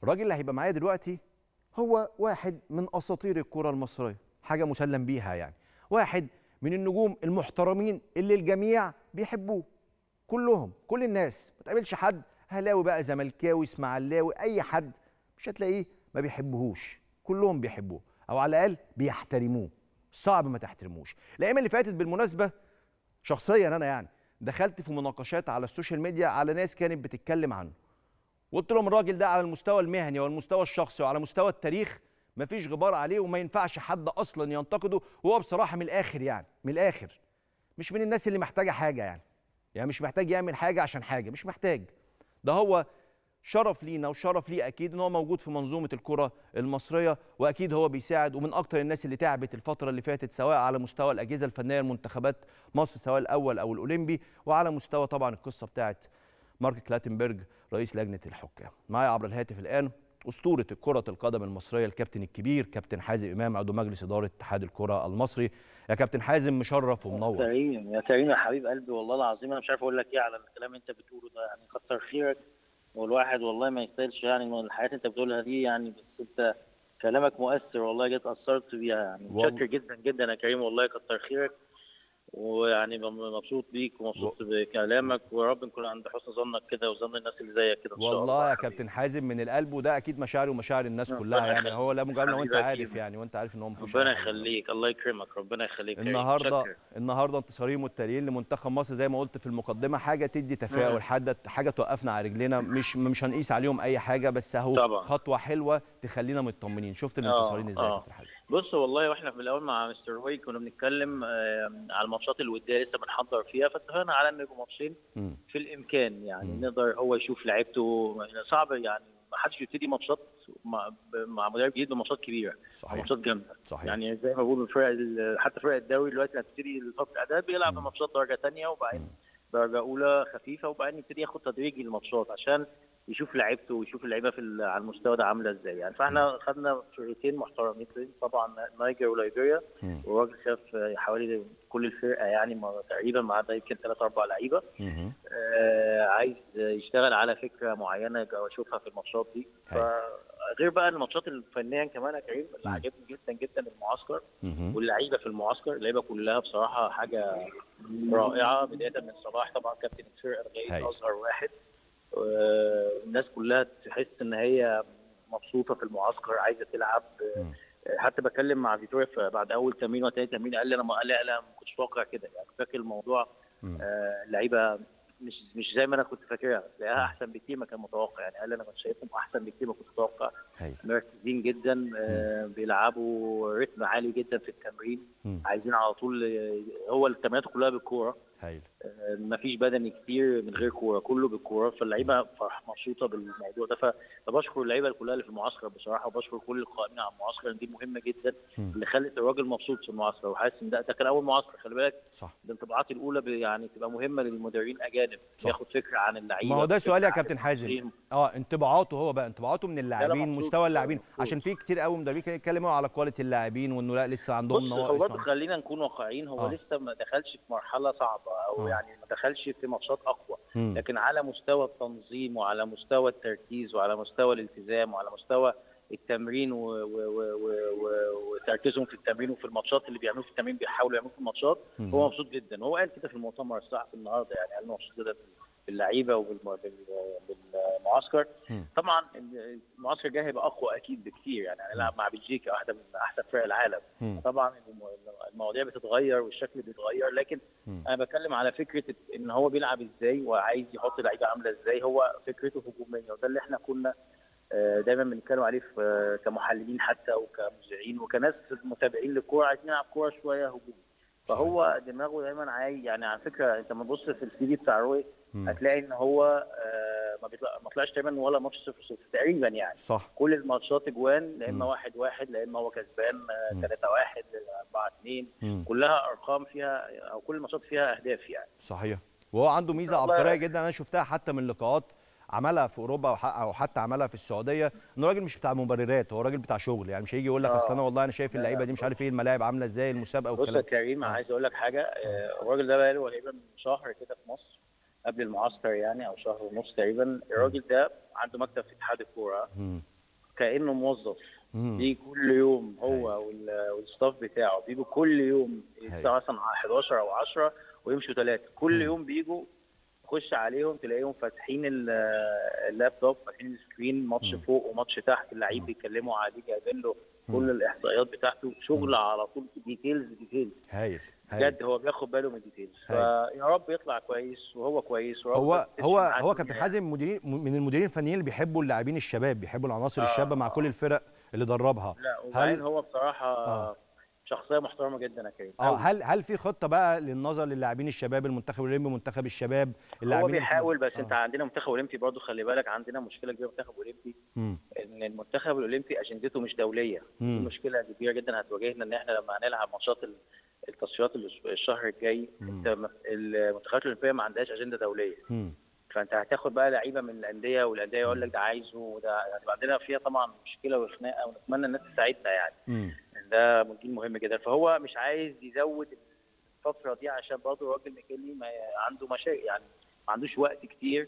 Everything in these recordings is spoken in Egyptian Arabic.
الراجل اللي هيبقى معايا دلوقتي هو واحد من اساطير الكره المصريه حاجه مسلم بيها يعني واحد من النجوم المحترمين اللي الجميع بيحبوه كلهم كل الناس ما تقابلش حد هلاوي بقى زملكاوي اسماعيلاوي اي حد مش هتلاقيه ما بيحبهوش كلهم بيحبوه او على الاقل بيحترموه صعب ما تحترموش الايام اللي فاتت بالمناسبه شخصيا انا يعني دخلت في مناقشات على السوشيال ميديا على ناس كانت بتتكلم عنه وقلت لهم الراجل ده على المستوى المهني والمستوى الشخصي وعلى مستوى التاريخ مفيش غبار عليه وما ينفعش حد اصلا ينتقده وهو بصراحه من الاخر يعني من الاخر مش من الناس اللي محتاجه حاجه يعني يعني مش محتاج يعمل حاجه عشان حاجه مش محتاج ده هو شرف لينا وشرف ليه اكيد ان هو موجود في منظومه الكره المصريه واكيد هو بيساعد ومن اكتر الناس اللي تعبت الفتره اللي فاتت سواء على مستوى الاجهزه الفنيه لمنتخبات مصر سواء الاول او الاولمبي وعلى مستوى طبعا القصه بتاعه مارك كلاتنبرج رئيس لجنه الحكام معايا عبر الهاتف الان اسطوره كره القدم المصريه الكابتن الكبير كابتن حازم امام عضو مجلس اداره اتحاد الكره المصري يا كابتن حازم مشرف ومنور يا كريم يا كريم يا حبيب قلبي والله العظيم انا مش عارف اقول لك ايه على الكلام اللي انت بتقوله ده يعني كتر خيرك والواحد والله ما يستاهلش يعني من الحاجات اللي انت بتقولها دي يعني بس انت كلامك مؤثر والله جيت اثرت بيها يعني والله. متشكر جدا جدا يا كريم والله كتر خيرك ويعني مبسوط بيك ومبسوط بكلامك ويا رب نكون عند حسن ظنك كده وظن الناس اللي زيك كده ان شاء الله والله يا حبيبي. كابتن حازم من القلب وده اكيد مشاعري ومشاعر الناس ربنا كلها يعني يخليك. هو لا مجامله وانت حبيبي عارف أكيد. يعني وانت عارف ان هو مفيش ربنا أي حاجة. يخليك الله يكرمك ربنا يخليك يا كريم. النهارده متشكر. النهارده انتصارين متتاليين لمنتخب مصر زي ما قلت في المقدمه حاجه تدي تفاؤل مم. حاجه حاجه توقفنا على رجلينا مش مش هنقيس عليهم اي حاجه بس اهو طبعا. خطوه حلوه تخلينا مطمنين شفت الانتصارين ازاي يا آه. كابتن حازم بص والله واحنا في الاول مع مستر روي كنا بنتكلم آه، على الماتشات الوديه لسه بنحضر فيها فاتفقنا على ان يبقوا ماتشين مم. في الامكان يعني مم. نقدر هو يشوف لعيبته صعب يعني ما حدش يبتدي ماتشات مع, مع مدرب جديد بماتشات كبيره أو صحيح ماتشات جامده صحيح يعني زي ما بقول الفرق ال- حتى فرق الدوري دلوقتي هتبتدي الفتره الاعداد بيلعب مم. ماتشات درجه ثانيه وبعدين مم. درجه اولى خفيفه وبعدين يبتدي ياخد تدريجي الماتشات عشان يشوف لعيبته ويشوف اللعيبه في ال- على المستوى ده عامله ازاي يعني فاحنا خدنا فرقتين محترمين طبعا نيجر وليبيريا مم. والراجل شاف حوالي كل الفرقه يعني ما- تقريبا ما عدا يمكن ثلاث اربع لعيبه مهم. آه، عايز يشتغل على فكره معينه اشوفها في الماتشات دي فغير بقى الماتشات الفنيا كمان يا كريم اللي مم. عجبني جدا جدا المعسكر مهم. واللعيبه في المعسكر اللعيبه كلها بصراحه حاجه رائعه بدايه من صلاح طبعا كابتن الفرقه هاي. لغايه اصغر واحد آه، الناس كلها تحس ان هي مبسوطه في المعسكر عايزه تلعب مم. حتى بكلم مع فيتوريا في- بعد اول تمرين وتاني تمرين قال لي انا ما قال لي لا ما كنتش متوقع كده يعني فاكر الموضوع مم. آه، اللعيبه مش مش زي ما انا كنت فاكرها تلاقيها احسن بكتير ما كان متوقع يعني قال لي انا كنت شايفهم احسن بكتير ما كنت متوقع هاي. مركزين جدا آه، بيلعبوا رتم عالي جدا في التمرين مم. عايزين على طول آه، هو التمرينات كلها بالكوره هايل آه، مفيش بدني كتير من غير كوره كله بالكوره فاللعيبه فرح مبسوطه بالموضوع ده ف- فبشكر اللعيبه كلها اللي في المعسكر بصراحه وبشكر كل القائمين على المعسكر دي مهمه جدا مم. اللي خلت الراجل مبسوط في المعسكر وحاسس ان ده, ده كان اول معسكر خلي بالك صح الانطباعات الاولى ب- يعني تبقى مهمه للمدربين اجانب صح. ياخد فكره عن اللعيبه ما هو ده فكرة سؤال يا عن كابتن حازم التنظيم. اه انطباعاته هو بقى انطباعاته من اللاعبين مبسوط، مستوى اللاعبين مبسوط. عشان في كتير قوي مدربين كانوا يتكلموا على كواليتي اللاعبين وانه لا لسه عندهم بص هو برضه نواقص خلينا نكون واقعيين هو آه. لسه ما دخلش في مرحله صعبه او آه. يعني ما دخلش في ماتشات اقوى مم. لكن على مستوى التنظيم وعلى مستوى التركيز وعلى مستوى الالتزام وعلى مستوى التمرين و- و- و- و- و- وتركيزهم في التمرين وفي الماتشات اللي بيعملوه في التمرين بيحاولوا يعملوه في الماتشات مم. هو مبسوط جدا هو قال كده في المؤتمر الصحفي النهارده يعني قال مبسوط كده باللعيبه وبالمعسكر مم. طبعا المعسكر الجاي هيبقى اقوى اكيد بكتير يعني هنلعب مع بلجيكا واحده من احسن فرق العالم مم. طبعا الم- المواضيع بتتغير والشكل بيتغير لكن مم. انا بتكلم على فكره ان هو بيلعب ازاي وعايز يحط لعيبه عامله ازاي هو فكرته هجوميه وده اللي احنا كنا آه، دايما بنتكلم عليه في آه، كمحللين حتى وكمذيعين وكناس متابعين للكوره عايزين نلعب كوره شويه هجوم فهو دماغه دايما عايز يعني على فكره انت لما تبص في السي في بتاع روي مم. هتلاقي ان هو آه، ما بيطلع ما طلعش تقريبا ولا ماتش صفر صفر تقريبا يعني صح كل الماتشات اجوان لا مم. اما واحد واحد لا اما هو كسبان مم. 3 1 4 2 مم. كلها ارقام فيها او كل الماتشات فيها اهداف يعني صحيح وهو عنده ميزه والله- عبقريه جدا انا شفتها حتى من لقاءات عملها في اوروبا أو ح- او حتى عملها في السعوديه انه راجل مش بتاع مبررات هو راجل بتاع شغل يعني مش هيجي يقول لك آه. اصل انا والله انا شايف لا، اللعيبه لا، دي مش عارف ايه الملاعب عامله ازاي المسابقه بص يا والكلام كريم آه. عايز اقول لك حاجه آه، الراجل ده بقاله تقريبا شهر كده في مصر قبل المعسكر يعني او شهر ونص تقريبا الراجل ده عنده مكتب في اتحاد الكوره مم. كانه موظف مم. بيجي كل يوم أيوة. هو وال- والستاف بتاعه بيجوا كل يوم أيوة. الساعه مثلا 11 او 10 ويمشوا ثلاثه كل مم. يوم بيجوا تخش عليهم تلاقيهم فاتحين ال- اللابتوب فاتحين السكرين ماتش مم. فوق وماتش تحت اللعيب مم. بيتكلموا عليه جايبين له مم. كل الاحصائيات بتاعته مم. شغل على طول ديتيلز ديتيلز هايل هايل بجد هو بياخد باله من الديتيلز أيوة. فيا رب يطلع كويس وهو كويس ورب هو تمشي هو معاه هو كابتن الدنيا. حازم مديرين من المديرين الفنيين اللي بيحبوا اللاعبين الشباب بيحبوا العناصر آه، الشابه مع آه. كل الفرق اللي دربها لا وبعدين هل- هو بصراحه آه. شخصيه محترمه جدا يا كريم اه أوي. هل هل في خطه بقى للنظر للاعبين الشباب المنتخب الاولمبي منتخب الشباب هو اللاعبين بيحاول بس آه. انت عندنا منتخب اولمبي برضو خلي بالك عندنا مشكله كبيره في المنتخب الاولمبي مم. ان المنتخب الاولمبي اجندته مش دوليه دي مم. مشكله كبيره جدا هتواجهنا ان احنا لما هنلعب ماتشات ال- التصفيات الأس- الشهر الجاي مم. انت م- المنتخبات الاولمبيه ما عندهاش اجنده دوليه مم. فانت هتاخد بقى لعيبه من الانديه والانديه يقول لك ده عايزه وده هتبقى عندنا فيها طبعا مشكله وخناقه ونتمنى الناس تساعدنا يعني مم. ده جيل مهم جدا فهو مش عايز يزود الفتره دي عشان برضه الراجل ميكيلي ما عنده مشاكل يعني ما عندوش وقت كتير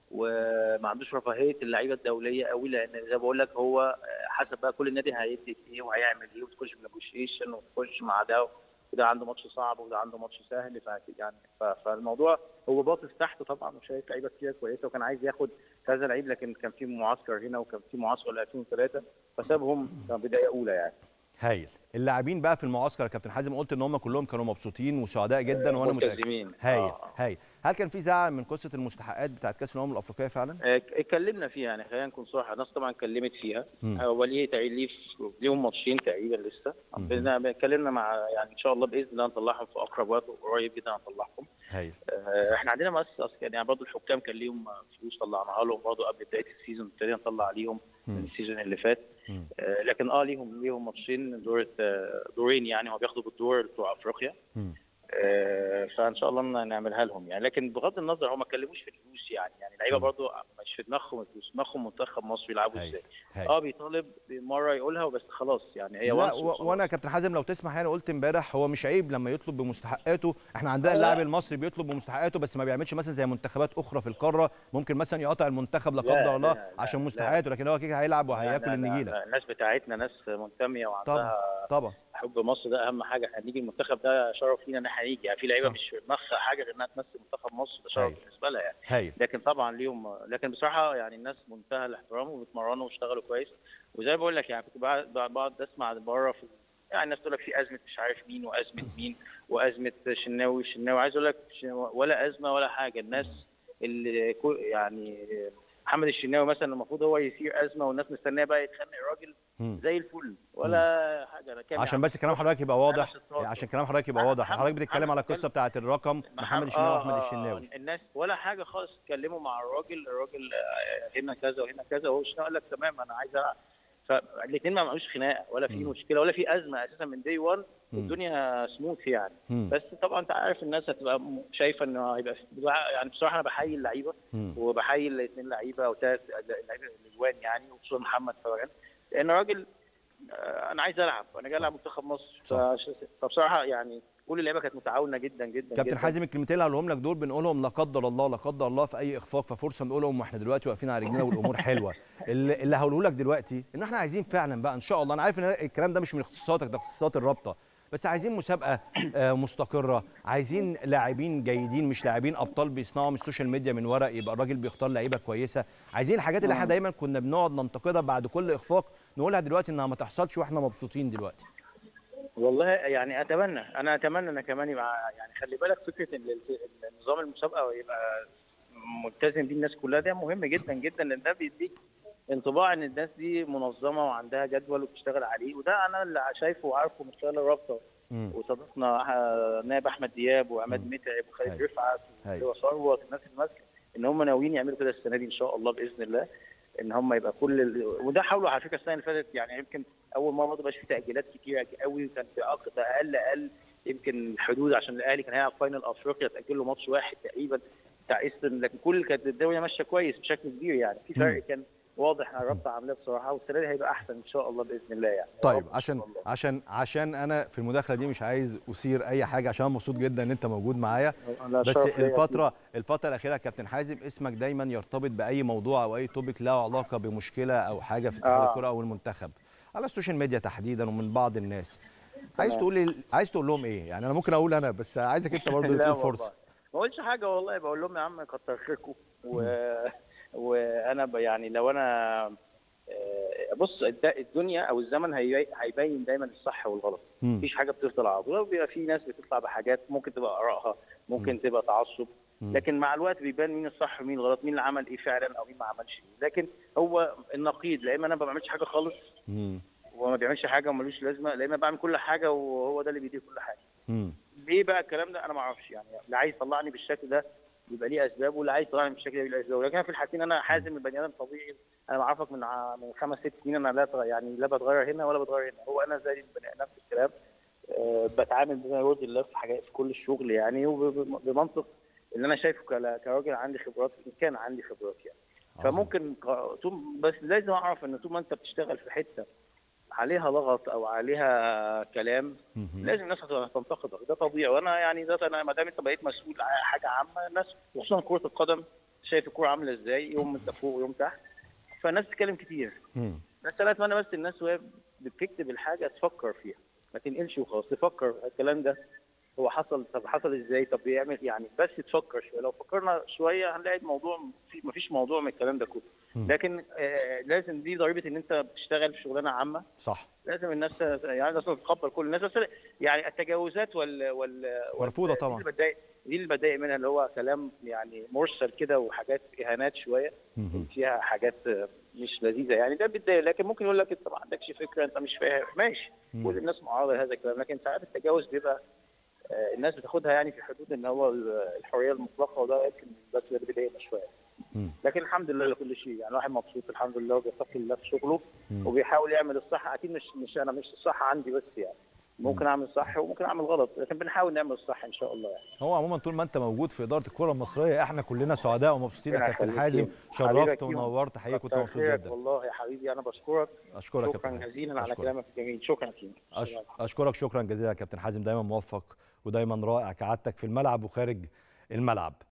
وما عندوش رفاهيه اللعيبه الدوليه قوي لان زي ما بقول لك هو حسب بقى كل نادي هيدي ايه وهيعمل ايه وتخش بنيجوشيشن وتخش مع ده وده عنده ماتش صعب وده عنده ماتش سهل ف- يعني ف- فالموضوع هو باصص تحت طبعا وشايف لعيبه كتير كويسه وكان عايز ياخد كذا لعيب لكن كان في معسكر هنا وكان في معسكر ل 2003 فسابهم كان بدايه اولى يعني هايل اللاعبين بقى في المعسكر يا كابتن حازم قلت ان هم كلهم كانوا مبسوطين وسعداء جدا وانا متاكد ملتزمين هايل آه. هايل هل كان في زعل من قصه المستحقات بتاعت كاس الامم الافريقيه فعلا آه، اتكلمنا فيها يعني خلينا نكون صراحه الناس طبعا اتكلمت فيها مم. هو ليه تقريبا ليه ليهم ماتشين تقريبا لسه مم. بإذن- اتكلمنا مع يعني ان شاء الله باذن الله نطلعهم في اقرب وقت قريب جدا هنطلعهم هايل آه، احنا عندنا مؤسسه اصلا يعني برضه الحكام كان ليهم فلوس طلعناها لهم برضه قبل بدايه السيزون ابتدينا نطلع ليهم من مم. السيزون اللي فات مم. آه، لكن اه ليهم ليهم ماتشين دور آه، دورين يعني هو بياخدوا بالدور بتوع افريقيا مم. آه، فان شاء الله ن- نعملها لهم يعني لكن بغض النظر هم ما اتكلموش في الفلوس يعني يعني اللعيبه مم. برضو مش في دماغهم الفلوس دماغهم منتخب مصر يلعبوا هايل ازاي هايل اه بيطالب مره يقولها وبس خلاص يعني هي لا once و- وخلاص. وانا يا كابتن حازم لو تسمح يعني قلت امبارح هو مش عيب لما يطلب بمستحقاته احنا عندنا لا. اللاعب المصري بيطلب بمستحقاته بس ما بيعملش مثلا زي منتخبات اخرى في القاره ممكن مثلا يقطع المنتخب لا لا، قدر لا، الله لا، عشان لا. مستحقاته لكن هو كده هيلعب لا، وهياكل لا، لا، النجيله لا، الناس بتاعتنا ناس منتميه طبعا وعندها طبعا حب مصر ده اهم حاجه احنا نيجي المنتخب ده شرف لينا ان احنا نيجي يعني في لعيبه صح. مش في دماغها حاجه غير انها تمثل منتخب مصر ده شرف هايل. بالنسبه لها يعني هايل لكن طبعا ليهم لكن بصراحه يعني الناس منتهى الاحترام وبيتمرنوا واشتغلوا كويس وزي ما بقول لك يعني كنت بقعد بقعد اسمع بره في يعني الناس تقول لك في ازمه مش عارف مين وازمه مين وازمه شناوي شناوي عايز اقول لك شناوي ولا ازمه ولا حاجه الناس اللي كو- يعني محمد الشناوي مثلا المفروض هو يثير ازمه والناس مستنيه بقى يتخانق الراجل مم. زي الفل ولا حاجه انا كان عشان بس كلام حضرتك يبقى واضح أنا 16. عشان كلام حضرتك يبقى أنا واضح محمد- حضرتك بتتكلم على محمد القصه بتاعت الرقم محمد الشناوي واحمد آه، الشناوي الناس ولا حاجه خالص اتكلموا مع الراجل الراجل آه، هنا كذا وهنا كذا وهو الشناوي قال لك تمام انا عايز العب فالاثنين ما عملوش خناقه ولا في مم. مشكله ولا في ازمه اساسا من دي 1 مم. الدنيا سموث يعني مم. بس طبعا انت عارف الناس هتبقى م- شايفه انه هيبقى في- يعني بصراحه انا بحيي اللعيبه مم. وبحيي الاثنين لعيبه او ثلاث اللعيبه الاجوان يعني وخصوصا محمد فوقان لان راجل آه، انا عايز العب انا جاي العب منتخب مصر صح. فش- فبصراحه يعني كل اللعيبه كانت متعاونه جدا جدا كابتن جدا. حازم الكلمتين اللي هقولهم لك دول بنقولهم لا قدر الله لا قدر الله في اي اخفاق ففرصه نقولهم واحنا دلوقتي واقفين على رجلينا والامور حلوه اللي, اللي هقوله لك دلوقتي ان احنا عايزين فعلا بقى ان شاء الله انا عارف ان الكلام ده مش من اختصاصاتك ده اختصاصات الرابطه بس عايزين مسابقه آه، مستقره عايزين لاعبين جيدين مش لاعبين ابطال بيصنعوا من السوشيال ميديا من ورق يبقى الراجل بيختار لعيبه كويسه عايزين الحاجات اللي احنا مم. دايما كنا بنقعد ننتقدها بعد كل اخفاق نقولها دلوقتي انها ما تحصلش واحنا مبسوطين دلوقتي والله يعني اتمنى انا اتمنى ان كمان يبقى يعني خلي بالك فكره ان ال- ال- نظام المسابقه يبقى ملتزم بيه الناس كلها ده مهم جدا جدا لان ده بيديك انطباع ان الناس دي منظمه وعندها جدول وبتشتغل عليه وده انا اللي شايفه وعارفه من خلال الرابطه مم. وصديقنا آه، نائب احمد دياب وعماد مم. متعب وخالد أيوة. رفعت أيوة. وثروت الناس اللي ماسكه ان هم ناويين يعملوا كده السنه دي ان شاء الله باذن الله ان هم يبقى كل ال... وده حاولوا على فكره السنه اللي فاتت يعني يمكن اول مره ما تبقاش في تاجيلات كتيره قوي وكان في أق- اقل اقل يمكن الحدود عشان الاهلي كان هيلعب فاينل افريقيا تاجل له ماتش واحد تقريبا بتاع ايسترن لكن كل كانت الدنيا ماشيه كويس بشكل كبير يعني في فرق مم. كان واضح ان الرابطه عاملاه بصراحه والسنه دي هيبقى احسن ان شاء الله باذن الله يعني يا طيب رب إن شاء عشان الله. عشان عشان انا في المداخله دي مش عايز اثير اي حاجه عشان أنا مبسوط جدا ان انت موجود معايا أنا بس شرف ليا الفتره الفتره الاخيره يا كابتن حازم اسمك دايما يرتبط باي موضوع او اي توبيك له علاقه بمشكله او حاجه في اتحاد آه. الكره او المنتخب على السوشيال ميديا تحديدا ومن بعض الناس عايز تمام. تقول لي عايز تقول لهم ايه يعني انا ممكن اقول انا بس عايزك انت برضه لا تقول والله. فرصه ما قلتش حاجه والله بقول لهم يا عم كتر خيركم و... وانا ب... يعني لو انا آه، بص الد- الدنيا او الزمن هي... هيبين دايما الصح والغلط مم. مفيش حاجه بتفضل على طول بيبقى في ناس بتطلع بحاجات ممكن تبقى ارائها ممكن تبقى تعصب مم. لكن مع الوقت بيبان مين الصح ومين الغلط مين اللي عمل ايه فعلا او مين ما عملش ايه لكن هو النقيض لا اما انا ما بعملش حاجه خالص مم. وما بيعملش حاجه وملوش لازمه لا اما بعمل كل حاجه وهو ده اللي بيدير كل حاجه مم. ليه بقى الكلام ده انا ما اعرفش يعني اللي عايز يطلعني بالشكل ده يبقى ليه اسباب واللي عايز يطلعني بالشكل ده يبقى ليه اسباب لكن أنا في الحالتين انا حازم البني ادم طبيعي انا بعرفك من ع- من خمس ست سنين انا لا تغ- يعني لا بتغير هنا ولا بتغير هنا هو انا زي البني نفس الكلام أه بتعامل بما يرضي الله في حاجات في كل الشغل يعني وبمنطق اللي انا شايفه كلا- كراجل عندي خبرات ان كان عندي خبرات يعني عظيم. فممكن ق- طول بس لازم اعرف ان طول ما انت بتشتغل في حته عليها لغط او عليها كلام مم. لازم الناس هتنتقدك ده طبيعي وانا يعني ده انا ما دام انت بقيت مسؤول عن حاجه عامه الناس خصوصا كره القدم شايف الكوره عامله ازاي يوم انت فوق ويوم تحت فالناس بتتكلم كتير مم. بس انا اتمنى بس الناس وهي بتكتب الحاجه تفكر فيها ما تنقلش وخلاص تفكر الكلام ده هو حصل طب حصل ازاي طب بيعمل يعني بس تفكر شويه لو فكرنا شويه هنلاقي الموضوع ما فيش موضوع من الكلام ده كله مم. لكن آه لازم دي ضريبه ان انت بتشتغل في شغلانه عامه صح لازم الناس يعني لازم تتقبل كل الناس بس يعني التجاوزات وال وال مرفوضة وال- طبعاً. دي اللي بتضايق دي اللي بتضايق منها اللي هو كلام يعني مرسل كده وحاجات اهانات شويه مم. فيها حاجات مش لذيذه يعني ده بتضايق لكن ممكن يقول لك انت ما عندكش فكره انت مش فاهم ماشي مم. كل الناس معارضه لهذا الكلام لكن ساعات التجاوز بيبقى آه، الناس بتاخدها يعني في حدود ان هو الحريه المطلقه وده يمكن بس اللي بيضايقنا شويه مم. لكن الحمد لله لكل شيء يعني الواحد مبسوط الحمد لله وبيتقي الله في شغله مم. وبيحاول يعمل الصح اكيد مش مش انا مش الصح عندي بس يعني ممكن اعمل صح وممكن اعمل غلط لكن بنحاول نعمل الصح ان شاء الله يعني هو عموما طول ما انت موجود في اداره الكره المصريه احنا كلنا سعداء ومبسوطين يا ربنا كابتن يخليك حازم يا حبيبك شرفت يوم. ونورت حقيقي كنت كتر مبسوط خيرك جدا والله يا حبيبي انا بشكرك اشكرك يا شكرا كابتن حازم. جزيلا على أشكرك. كلامك الجميل شكرا كيمو أش... اشكرك شكرا جزيلا يا كابتن حازم دايما موفق ودايما رائع كعادتك في الملعب وخارج الملعب